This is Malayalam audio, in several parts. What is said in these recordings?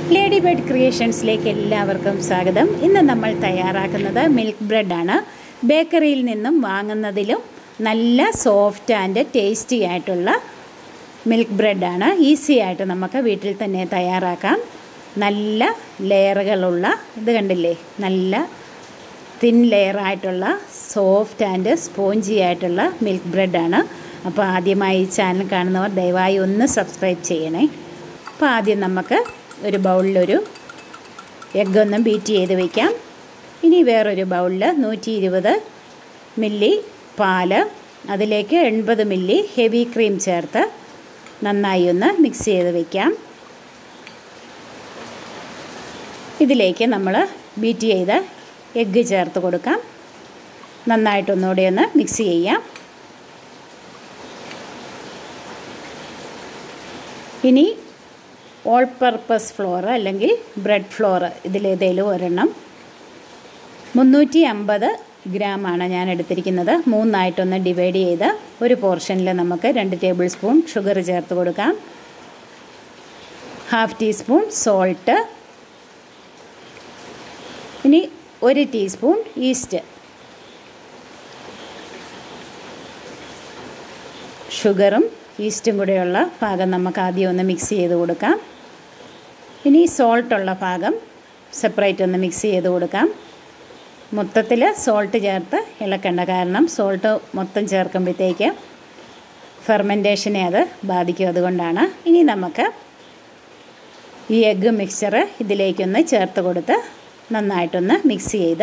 ലേഡി ബേഡ് ക്രിയേഷൻസിലേക്ക് എല്ലാവർക്കും സ്വാഗതം ഇന്ന് നമ്മൾ തയ്യാറാക്കുന്നത് മിൽക്ക് ബ്രെഡാണ് ബേക്കറിയിൽ നിന്നും വാങ്ങുന്നതിലും നല്ല സോഫ്റ്റ് ആൻഡ് ടേസ്റ്റി ആയിട്ടുള്ള മിൽക്ക് ബ്രെഡാണ് ഈസി ആയിട്ട് നമുക്ക് വീട്ടിൽ തന്നെ തയ്യാറാക്കാം നല്ല ലെയറുകളുള്ള ഇത് കണ്ടില്ലേ നല്ല തിൻ ലെയറായിട്ടുള്ള സോഫ്റ്റ് ആൻഡ് സ്പോഞ്ചി ആയിട്ടുള്ള മിൽക്ക് ബ്രെഡാണ് അപ്പോൾ ആദ്യമായി ഈ ചാനൽ കാണുന്നവർ ദയവായി ഒന്ന് സബ്സ്ക്രൈബ് ചെയ്യണേ അപ്പോൾ ആദ്യം നമുക്ക് ഒരു ബൗളിലൊരു എഗ്ഗ് ഒന്ന് ബീറ്റ് ചെയ്ത് വയ്ക്കാം ഇനി വേറൊരു ബൗളിൽ നൂറ്റി ഇരുപത് മില്ലി പാല് അതിലേക്ക് എൺപത് മില്ലി ഹെവി ക്രീം ചേർത്ത് നന്നായി ഒന്ന് മിക്സ് ചെയ്ത് വയ്ക്കാം ഇതിലേക്ക് നമ്മൾ ബീറ്റ് ചെയ്ത എഗ്ഗ് ചേർത്ത് കൊടുക്കാം നന്നായിട്ടൊന്നുകൂടി ഒന്ന് മിക്സ് ചെയ്യാം ഇനി ഓൾ പർപ്പസ് ഫ്ലോർ അല്ലെങ്കിൽ ബ്രെഡ് ഫ്ലോർ ഇതിലേതേലും ഒരെണ്ണം മുന്നൂറ്റി അമ്പത് ഗ്രാമാണ് ഞാൻ എടുത്തിരിക്കുന്നത് മൂന്നായിട്ടൊന്ന് ഡിവൈഡ് ചെയ്ത് ഒരു പോർഷനിൽ നമുക്ക് രണ്ട് ടേബിൾ സ്പൂൺ ഷുഗർ ചേർത്ത് കൊടുക്കാം ഹാഫ് ടീസ്പൂൺ സോൾട്ട് ഇനി ഒരു ടീസ്പൂൺ ഈസ്റ്റ് ഷുഗറും ഈസ്റ്റും കൂടെയുള്ള ഭാഗം നമുക്ക് ആദ്യം ഒന്ന് മിക്സ് ചെയ്ത് കൊടുക്കാം ഇനി സോൾട്ടുള്ള ഭാഗം സെപ്പറേറ്റ് ഒന്ന് മിക്സ് ചെയ്ത് കൊടുക്കാം മൊത്തത്തിൽ സോൾട്ട് ചേർത്ത് ഇളക്കണ്ട കാരണം സോൾട്ട് മൊത്തം ചേർക്കുമ്പോഴത്തേക്ക് ഫെർമെൻറ്റേഷനെ അത് ബാധിക്കും അതുകൊണ്ടാണ് ഇനി നമുക്ക് ഈ എഗ്ഗ് മിക്സ്ചർ ഇതിലേക്കൊന്ന് ചേർത്ത് കൊടുത്ത് നന്നായിട്ടൊന്ന് മിക്സ് ചെയ്ത്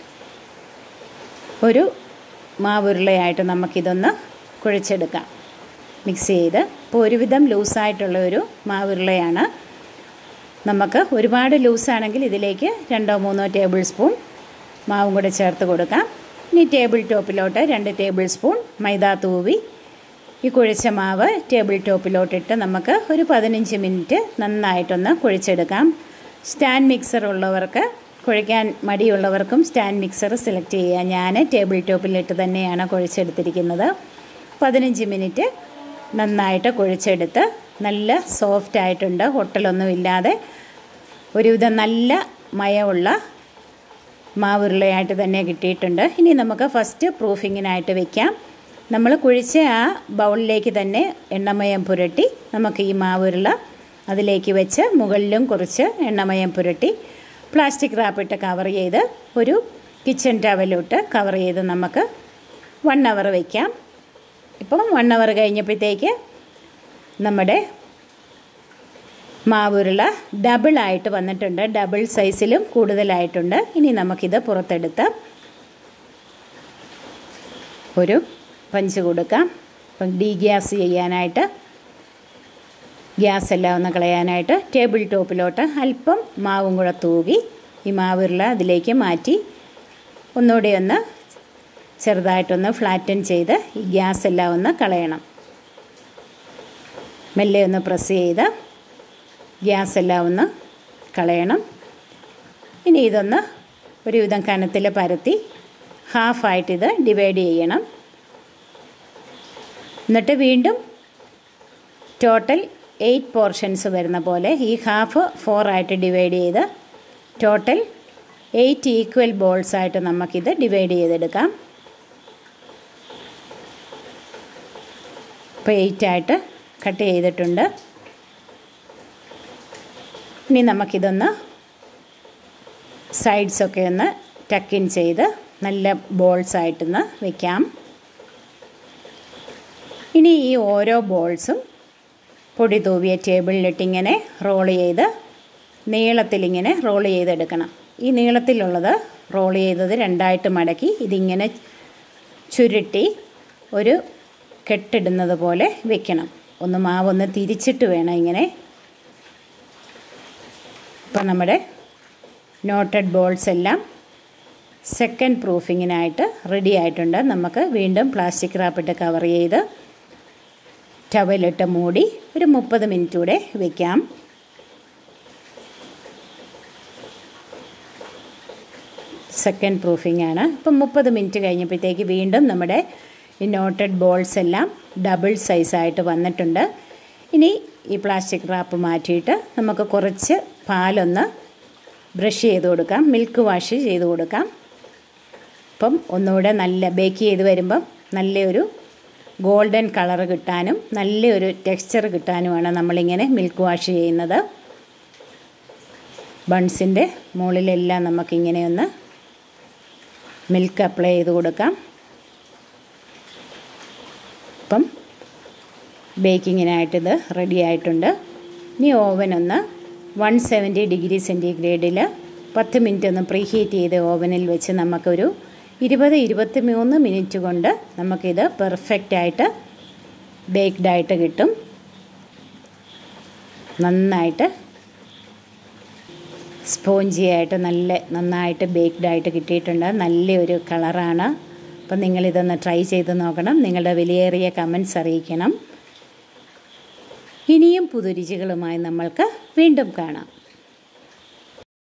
ഒരു മാവുരുളയായിട്ട് നമുക്കിതൊന്ന് കുഴച്ചെടുക്കാം മിക്സ് ചെയ്ത് ഇപ്പോൾ ഒരുവിധം ലൂസായിട്ടുള്ള ഒരു മാവുരുളയാണ് നമുക്ക് ഒരുപാട് ലൂസാണെങ്കിൽ ഇതിലേക്ക് രണ്ടോ മൂന്നോ ടേബിൾ സ്പൂൺ മാവും കൂടെ ചേർത്ത് കൊടുക്കാം ഇനി ടേബിൾ ടോപ്പിലോട്ട് രണ്ട് ടേബിൾ സ്പൂൺ മൈദ തൂവി ഈ കുഴിച്ച മാവ് ടേബിൾ ടോപ്പിലോട്ടിട്ട് നമുക്ക് ഒരു പതിനഞ്ച് മിനിറ്റ് നന്നായിട്ടൊന്ന് കുഴിച്ചെടുക്കാം സ്റ്റാൻഡ് മിക്സർ ഉള്ളവർക്ക് കുഴിക്കാൻ മടിയുള്ളവർക്കും സ്റ്റാൻഡ് മിക്സർ സെലക്ട് ചെയ്യുക ഞാൻ ടേബിൾ ടോപ്പിലിട്ട് തന്നെയാണ് കുഴിച്ചെടുത്തിരിക്കുന്നത് പതിനഞ്ച് മിനിറ്റ് നന്നായിട്ട് കുഴിച്ചെടുത്ത് നല്ല സോഫ്റ്റ് ആയിട്ടുണ്ട് ഒട്ടലൊന്നും ഇല്ലാതെ ഒരുവിധം നല്ല മയമുള്ള മാവുരുളയായിട്ട് തന്നെ കിട്ടിയിട്ടുണ്ട് ഇനി നമുക്ക് ഫസ്റ്റ് പ്രൂഫിങ്ങിനായിട്ട് വെക്കാം നമ്മൾ കുഴിച്ച ആ ബൗളിലേക്ക് തന്നെ എണ്ണമയം പുരട്ടി നമുക്ക് ഈ മാവുരുള അതിലേക്ക് വെച്ച് മുകളിലും കുറച്ച് എണ്ണമയം പുരട്ടി പ്ലാസ്റ്റിക് റാപ്പിട്ട് കവർ ചെയ്ത് ഒരു കിച്ചൺ ടവലിട്ട് കവർ ചെയ്ത് നമുക്ക് വൺ അവർ വയ്ക്കാം ഇപ്പം വൺ അവർ കഴിഞ്ഞപ്പോഴത്തേക്ക് നമ്മുടെ മാവുരുള ഡബിളായിട്ട് വന്നിട്ടുണ്ട് ഡബിൾ സൈസിലും കൂടുതലായിട്ടുണ്ട് ഇനി നമുക്കിത് പുറത്തെടുത്ത് ഒരു പഞ്ച് കൊടുക്കാം അപ്പം ഡീ ഗ്യാസ് ചെയ്യാനായിട്ട് ഗ്യാസ് എല്ലാം ഒന്ന് കളയാനായിട്ട് ടേബിൾ ടോപ്പിലോട്ട് അല്പം മാവും കൂടെ തൂകി ഈ മാവുരുള അതിലേക്ക് മാറ്റി ഒന്നുകൂടി ഒന്ന് ചെറുതായിട്ടൊന്ന് ഫ്ലാറ്റൻ ചെയ്ത് ഈ ഗ്യാസ് എല്ലാം ഒന്ന് കളയണം മെല്ലെ ഒന്ന് പ്രസ് ചെയ്ത് ഗ്യാസ് എല്ലാം ഒന്ന് കളയണം ഇനി ഇതൊന്ന് ഒരുവിധം കനത്തിൽ പരത്തി ഹാഫായിട്ട് ഇത് ഡിവൈഡ് ചെയ്യണം എന്നിട്ട് വീണ്ടും ടോട്ടൽ എയ്റ്റ് പോർഷൻസ് വരുന്ന പോലെ ഈ ഹാഫ് ഫോറായിട്ട് ഡിവൈഡ് ചെയ്ത് ടോട്ടൽ എയ്റ്റ് ഈക്വൽ ബോൾസ് ആയിട്ട് നമുക്കിത് ഡിവൈഡ് ചെയ്തെടുക്കാം ഇപ്പോൾ എയ്റ്റ് ആയിട്ട് കട്ട് ചെയ്തിട്ടുണ്ട് ഇനി നമുക്കിതൊന്ന് സൈഡ്സൊക്കെ ഒന്ന് ടക്കിൻ ചെയ്ത് നല്ല ബോൾസ് ആയിട്ടൊന്ന് വെക്കാം ഇനി ഈ ഓരോ ബോൾസും പൊടി തൂവിയ ടേബിളിലിട്ട് ഇങ്ങനെ റോൾ ചെയ്ത് നീളത്തിലിങ്ങനെ റോൾ ചെയ്തെടുക്കണം ഈ നീളത്തിലുള്ളത് റോൾ ചെയ്തത് രണ്ടായിട്ട് മടക്കി ഇതിങ്ങനെ ചുരുട്ടി ഒരു കെട്ടിടുന്നത് പോലെ വെക്കണം ഒന്ന് മാവൊന്ന് തിരിച്ചിട്ട് വേണം ഇങ്ങനെ ഇപ്പം നമ്മുടെ നോട്ടഡ് ബോൾസ് എല്ലാം സെക്കൻഡ് പ്രൂഫിങ്ങിനായിട്ട് റെഡി ആയിട്ടുണ്ട് നമുക്ക് വീണ്ടും പ്ലാസ്റ്റിക് റാപ്പിട്ട് കവർ ചെയ്ത് ടവലിട്ട് മൂടി ഒരു മുപ്പത് മിനിറ്റ് കൂടെ വയ്ക്കാം സെക്കൻഡ് പ്രൂഫിംഗ് ആണ് ഇപ്പം മുപ്പത് മിനിറ്റ് കഴിഞ്ഞപ്പോഴത്തേക്ക് വീണ്ടും നമ്മുടെ ഈ നോട്ടഡ് ബോൾസ് എല്ലാം ഡബിൾ സൈസായിട്ട് വന്നിട്ടുണ്ട് ഇനി ഈ പ്ലാസ്റ്റിക് റാപ്പ് മാറ്റിയിട്ട് നമുക്ക് കുറച്ച് പാലൊന്ന് ബ്രഷ് ചെയ്ത് കൊടുക്കാം മിൽക്ക് വാഷ് ചെയ്ത് കൊടുക്കാം അപ്പം ഒന്നുകൂടെ നല്ല ബേക്ക് ചെയ്ത് വരുമ്പം നല്ലൊരു ഗോൾഡൻ കളർ കിട്ടാനും നല്ലൊരു ടെക്സ്ചർ കിട്ടാനുമാണ് നമ്മളിങ്ങനെ മിൽക്ക് വാഷ് ചെയ്യുന്നത് ബൺസിൻ്റെ മുകളിലെല്ലാം നമുക്കിങ്ങനെ ഒന്ന് മിൽക്ക് അപ്ലൈ ചെയ്ത് കൊടുക്കാം ഇപ്പം ബേക്കിങ്ങിനായിട്ടിത് റെഡി ആയിട്ടുണ്ട് ഇനി ഓവൻ ഒന്ന് വൺ സെവൻറ്റി ഡിഗ്രി സെൻറ്റിഗ്രേഡിൽ പത്ത് മിനിറ്റ് ഒന്ന് പ്രീ ഹീറ്റ് ചെയ്ത് ഓവനിൽ വെച്ച് നമുക്കൊരു ഇരുപത് ഇരുപത്തി മൂന്ന് മിനിറ്റ് കൊണ്ട് നമുക്കിത് പെർഫെക്റ്റായിട്ട് ബേക്ക്ഡായിട്ട് കിട്ടും നന്നായിട്ട് സ്പോഞ്ചിയായിട്ട് നല്ല നന്നായിട്ട് ബേക്ക്ഡായിട്ട് കിട്ടിയിട്ടുണ്ട് നല്ലൊരു കളറാണ് അപ്പം നിങ്ങളിതൊന്ന് ട്രൈ ചെയ്ത് നോക്കണം നിങ്ങളുടെ വിലയേറിയ കമൻസ് അറിയിക്കണം ഇനിയും പുതുരുചികളുമായി നമ്മൾക്ക് വീണ്ടും കാണാം